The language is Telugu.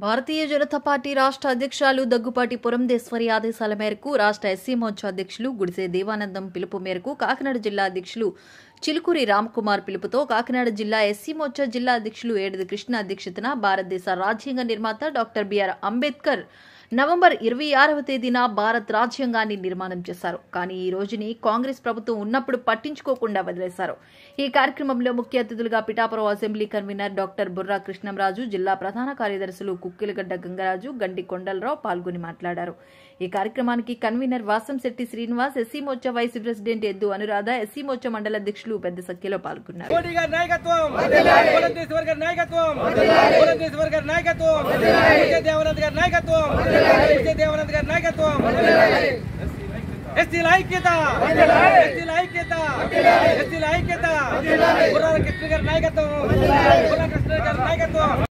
భారతీయ జనతా పార్టీ రాష్ట్ర అధ్యక్షురాలు దగ్గుపాటి పురంధేశ్వరి ఆదేశాల మేరకు రాష్ట్ర ఎస్సీ మోర్చా అధ్యక్షులు గుడిసే దేవానందం పిలుపు మేరకు కాకినాడ జిల్లా అధ్యక్షులు చిలుకూరి రామ్కుమార్ పిలుపుతో కాకినాడ జిల్లా ఎస్సీ మోర్చా జిల్లా అధ్యక్షులు ఏడుది కృష్ణ అధ్యక్షతన భారతదేశ రాజ్యాంగ నిర్మాత డాక్టర్ బిఆర్ అంబేద్కర్ నవంబర్ ఇరవై ఆరవ తేదీన భారత్ రాజ్యాంగాన్ని నిర్మాణం చేశారు కానీ ఈ రోజుని కాంగ్రెస్ ప్రభుత్వం ఉన్నప్పుడు పట్టించుకోకుండా వదిలేశారు ఈ కార్యక్రమంలో ముఖ్య అతిథులుగా Pithapuram assembly convener doctor Burra Krishnamraju జిల్లా ప్రధాన కార్యదర్శులు కుక్కిలగడ్డ గంగరాజు గండి కొండలరావు పాల్గొని మాట్లాడారు ఈ కార్యక్రమానికి convener Vasamsetti Srinivas SC Morcha vice president Eddu Anuradha SC Morcha మండల అధ్యక్షులు పెద్ద సంఖ్యలో పాల్గొన్నారు మోడీ గారి నాయకత్వం పురంధేశ్వర్ గారి నాయకత్వం పురంధేశ్వర్ గారి నాయకత్వం విజయ దేవనంద్ గారి నాయకత్వం విజయ దేవనంద్ గారి నాయకత్వం ఎస్సీల ఐక్యత ఎస్సీల ఐక్యత ఎస్సీల ఐక్యత బుర్రా కృష్ణ గారి నాయకత్వం బుర్రా కృష్ణ గారి నాయకత్వం